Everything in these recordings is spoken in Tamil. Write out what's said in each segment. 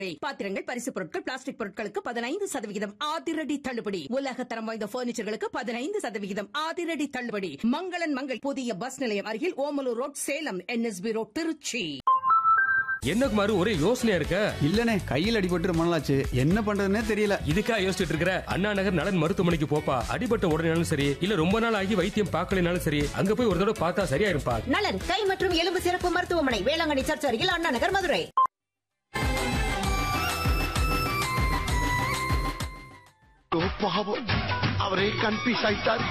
பாத்திரங்கள் பரிசு பொருட்கள் பிளாஸ்டிக் பொருட்களுக்கு பதினைந்து சதவிகிதம் அதிரடி தள்ளுபடி உலக தரம் வாய்ந்த பர்னிச்சர்களுக்கு பதினைந்து சதவிகிதம் அதிரடி தள்ளுபடி மங்களன் மங்கள் புதிய பஸ் நிலையம் அருகில் Omalur road Salem NSP road Trichy என்ன குமாரு ஒரே யோசனையா இருக்க இல்லனே கையில் அடிபட்டு ரொம்ப நாளாச்சு என்ன பண்றதுன்னே தெரியல இதுக்கா யோசிச்சுட்டு இருக்கிற அண்ணா நகர் நலன் மருத்துவமனைக்கு போப்பா அடிபட்ட உடனேனாலும் சரி இல்ல ரொம்ப நாள் ஆகி வைத்தியம் பார்க்கலனாலும் சரி அங்க போய் ஒரு தடவை பார்த்தா சரியாயிருப்பா நலன் கை மற்றும் எலும்பு சிறப்பு மருத்துவமனை வேளாங்கண்ணி சர்ச் அருகில் அண்ணா நகர் மதுரை ஓ, பாவம் அவரே கன்ஃபியூஸ் ஆயிட்டார்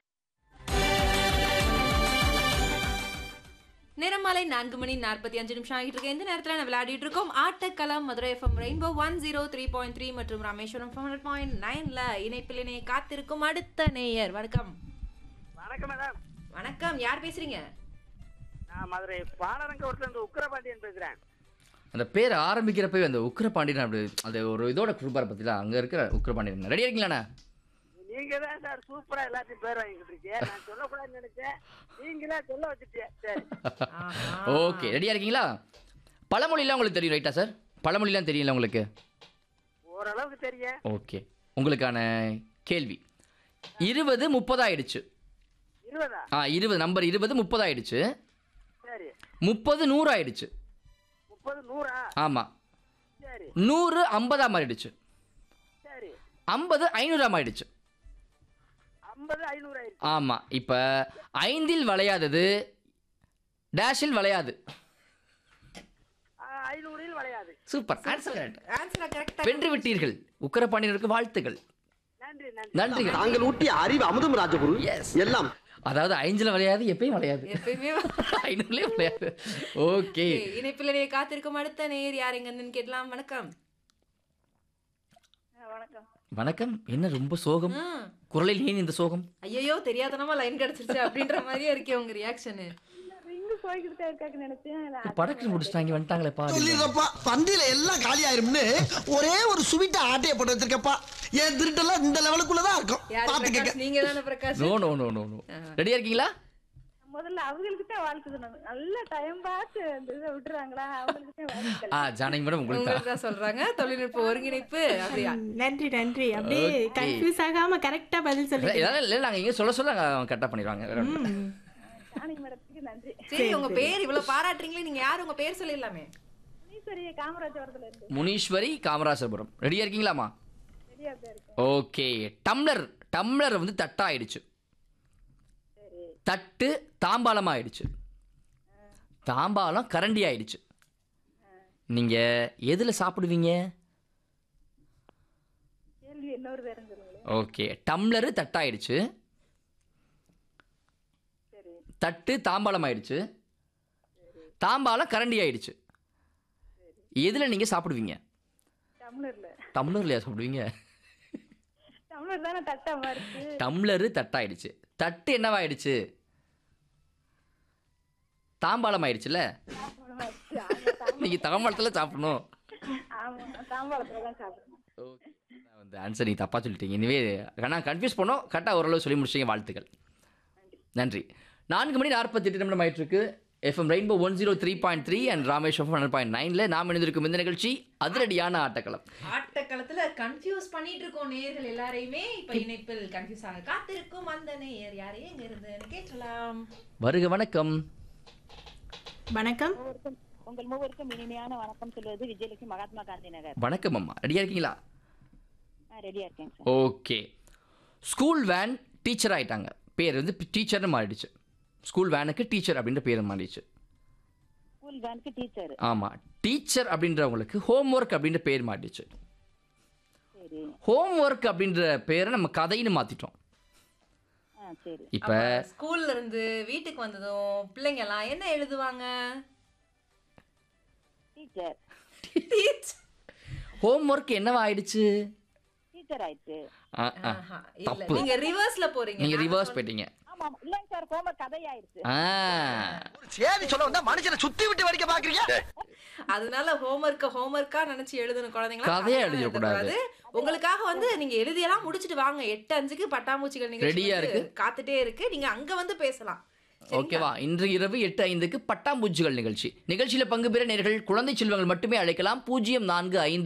நிறமாலை நான்கு மணி நாற்பத்தி அஞ்சு நிமிஷம் ஆகிட்டு இருக்கு இந்த நேரத்தில் நான் விளையாடிட்டு இருக்கோம் ஆட்டக்களம் Madurai FM rainbow one zero three point three மற்றும் ராமேஸ்வரம் ஹண்ட்ரட் பாயிண்ட் நைன்ல இணைப்பில் இணைய காத்திருக்கும் அடுத்த நேயர் வணக்கம் வணக்கம் மேடம் வணக்கம் யார் பேசுறீங்க நான் மதுரை பாலரங்கோட்டில் இருந்து உக்கிரபாண்டியன் பேசுறேன் அந்த பேர் ஆரம்பிக்கிறப்பவே அந்த உக்கிரபாண்டியன் அப்படி அது ஒரு இதோட குரூப்பார் பத்தில அங்க இருக்கிற உக்கிரபாண்டியன் ரெடியா இருக்கீங்களாண்ணா நீங்க தான் சார் சூப்பரா எல்லாத்தையும் பேர் வாங்கிட்டு இருக்கீங்க நான் சொல்லக்கூடாதுன்னு நினைச்சேன் நீங்களே சொல்ல வச்சுட்டீங்க சரி ஓகே ரெடியா இருக்கீங்களா பழமொழிலாம் உங்களுக்கு தெரியும் ரைட்டா சார் பழமொழிலாம் தெரியல உங்களுக்கு ஓரளவுக்கு தெரியும் ஓகே உங்களுக்கான கேள்வி இருபது முப்பதாயிடுச்சு இருபதா ஆ இருபது நம்பர் இருபது முப்பதாயிடுச்சு சரி முப்பது நூறு ஆயிடுச்சு முப்பது நூறா ஆமாம் சரி நூறு ஐம்பதாம் ஆயிடுச்சு சரி ஐம்பது ஐநூறாம் ஆயிடுச்சு ஐம்பது ஐநூறு ஆயிடுச்சு ஆமாம் இப்போ ஐந்தில் வளையாதது டேஷில் வளையாது ஆ, ஐநூறில் வளையாது சூப்பர் ஆன்சர் கரெக்ட் ஆன்சர் கரெக்டா வென்று விட்டீர்கள் உக்கரபாண்டியருக்கு வாழ்த்துக்கள் நன்றி நன்றி நன்றி தாங்கள் ஊட்டிய அறிவு அமுதம் ராஜகுரு Yes. எல்லாம் அதாவது ஐந்தில் வளையாது எப்பயும் வளையாது எப்பயுமே ஐநூறுலேயும் வளையாது ஓகே இணைப்பில் இணைய காத்திருக்கும் அடுத்த நேயர் யார் எங்கன்னு கேட்கலாம் வணக்கம் வணக்கம் என்ன ரொம்ப சோகம் ம். குரலில் ஏன் இந்த சோகம் ஐயையோ தெரியாதனமா லைன் கிடைச்சிருச்சு அப்படின்ற மாதிரியே இருக்கே உங்க ரியாக்ஷனு படக்கு முடிச்சிட்டாங்க வந்துட்டாங்களே பாரு சொல்லிடுறப்பா பந்தியில எல்லாம் காலி ஆயிரும்னு ஒரே ஒரு சுவிட்ட ஆட்டைய போட்டு வச்சிருக்கப்பா என் திருட்டெல்லாம் இந்த லெவலுக்குள்ளதான் இருக்கும் யாரு பாத்துக்கங்க பிரகாஷ் நீங்க தானே Prakash no no no no no ரெடியா இருக்கீங்களா முதல்ல அவங்களுக்கு தான் வாழ்த்து சொல்லணும் நல்ல டைம் பார்த்து அந்த இதை விட்டுறாங்களா அவங்களுக்கு தான் வாழ்த்து ஆ ஜானகி மேடம் உங்களுக்கு உங்களுக்கு தான் சொல்றாங்க தொழில்நுட்ப ஒருங்கிணைப்பு அப்படியா நன்றி நன்றி அப்படியே Okay. கன்ஃபியூஸ் ஆகாம கரெக்டா பதில் சொல்லி இதெல்லாம் இல்லை நாங்கள் இங்கே சொல்ல சொல்ல கரெக்டாக பண்ணிடுவாங்க வேற ஒண்ணும் இல்ல. ராணி மேடத்துக்கு நன்றி சரி உங்க பேர் இவ்வளவு பாராட்டுறீங்களே நீங்க யார் உங்க பேர் சொல்லிடலாமே ஈஸ்வரி காமராஜபுரத்துல இருந்து முனீஸ்வரி காமராசபுரம் ரெடியா இருக்கீங்களாமா ரெடியா தான் இருக்கு ஓகே டம்ளர் டம்ளர் வந்து தட்டாயிடுச்சு தட்டு தாம்பாளம் ஆயிடுச்சு தாம்பாளம் கரண்டி ஆயிடுச்சு நீங்க எதுல சாப்பிடுவீங்க கேள்வி இன்னொரு பேரும் சொல்லுங்களேன் ஓகே டம்ளரு தட்டாயிடுச்சு தட்டு தாம்பாளம் ஆயிடுச்சு தாம்பாளம் கரண்டி ஆயிடுச்சு எதுல நீங்க சாப்பிடுவீங்க டம்ளர்ல டம்ளர்லையா சாப்பிடுவீங்க டம்ளர் தானே தட்டாம இருக்கு டம்ளரு தட்டாயிடுச்சு தட்டு என்னவாயிடுச்சு தாம்பாளம் ஆயிடுச்சுல நீங்க தாம்பாளத்துல சாப்பிடணும் ஆமா தாம்பாளத்துல தான் சாப்பிடணும் Okay. நான் வந்து ஆன்சர் நீங்க தப்பா சொல்லிட்டீங்க இனிமே நான் கன்ஃபியூஸ் பண்ணோம் கரெக்டாக ஓரளவு சொல்லி முடிச்சிங்க வாழ்த்துக்கள் நன்றி நான்கு மணி நாற்பத்தி எட்டு நிமிடம் ஆயிட்டு இருக்கு FM rainbow one zero three point three and Rameswaram hundred point நைன்ல நாம் இணைந்திருக்கும் இந்த நிகழ்ச்சி அதிரடியான ஆட்டக்களம் ஆட்டக்களத்துல கன்ஃபியூஸ் பண்ணிட்டு இருக்கோம் நேயர்கள் எல்லாரையுமே இப்ப இணைப்பில் கன்ஃபியூஸ் ஆக காத்திருக்கும் அந்த நேயர் யாரையும் எங்க இருந்து கேட்கலாம் வருக வணக்கம் வணக்கம் உங்கள் மூவருக்கும் இனிமையான வணக்கம் சொல்வது விஜயலட்சுமி மகாத்மா காந்தி நகர் வணக்கம் அம்மா ரெடியா இருக்கீங்களா ரெடியா இருக்கேன் sir okay school van teacher ஆயிட்டாங்க பேர் வந்து டீச்சர்னு மாறிடுச்சு ஸ்கூல் வேனுக்கு டீச்சர் அப்படின்ற பேர் மாறிடுச்சு ஸ்கூல் வேனுக்கு டீச்சர் ஆமாம் டீச்சர் அப்படின்றவங்களுக்கு ஹோம் ஒர்க் அப்படின்ற பேர் மாறிடுச்சு சரி ஹோம் ஒர்க் அப்படின்ற பேரை நம்ம கதைன்னு மாற்றிட்டோம் ஆ சரி இப்போ ஸ்கூல்ல இருந்து வீட்டுக்கு வந்ததும் பிள்ளைங்க எல்லாம் என்ன எழுதுவாங்க டீச்சர் ஹோம் ஒர்க் என்னவா ஆயிடுச்சு டீச்சர் ஆயிடுச்சு ஆ, ஆ. ஆஹா, இல்ல தப்பு நீங்க ரிவர்ஸ்ல போறீங்க நீங்க நாங்க ரிவர்ஸ் சொன்ன- போயிட்டீங்க ஆமா இல்லைங்க சார் கோம கதை ஆயிடுச்சு ஆ சேதி சொல்ல வந்தா மனுஷனை சுத்தி விட்டு வடிக்க பாக்குறீங்க அதனால ஹோம்ஒர்க்க ஹோம்ஒர்க்கா நினைச்சு எழுதணும் குழந்தைங்களா கதையா கதையா எழுதிடக்கூடாது. எழுதக்கூடாது. உங்களுக்காக வந்து நீங்க எழுதியெல்லாம் முடிச்சிட்டு வாங்க எட்டு அஞ்சுக்கு பட்டாம்பூச்சிகள் நிகழ்ச்சி ரெடியா வந்து இருக்கு. காத்துட்டே இருக்கு நீங்க அங்க வந்து பேசலாம் ஓகேவா இன்று இரவு எட்டு ஐந்துக்கு பட்டாம்பூச்சிகள் நிகழ்ச்சி நிகழ்ச்சியில பங்கு பெற நேர்கள் குழந்தை செல்வங்கள் மட்டுமே அழைக்கலாம் பூஜ்ஜியம் நான்கு ஐந்து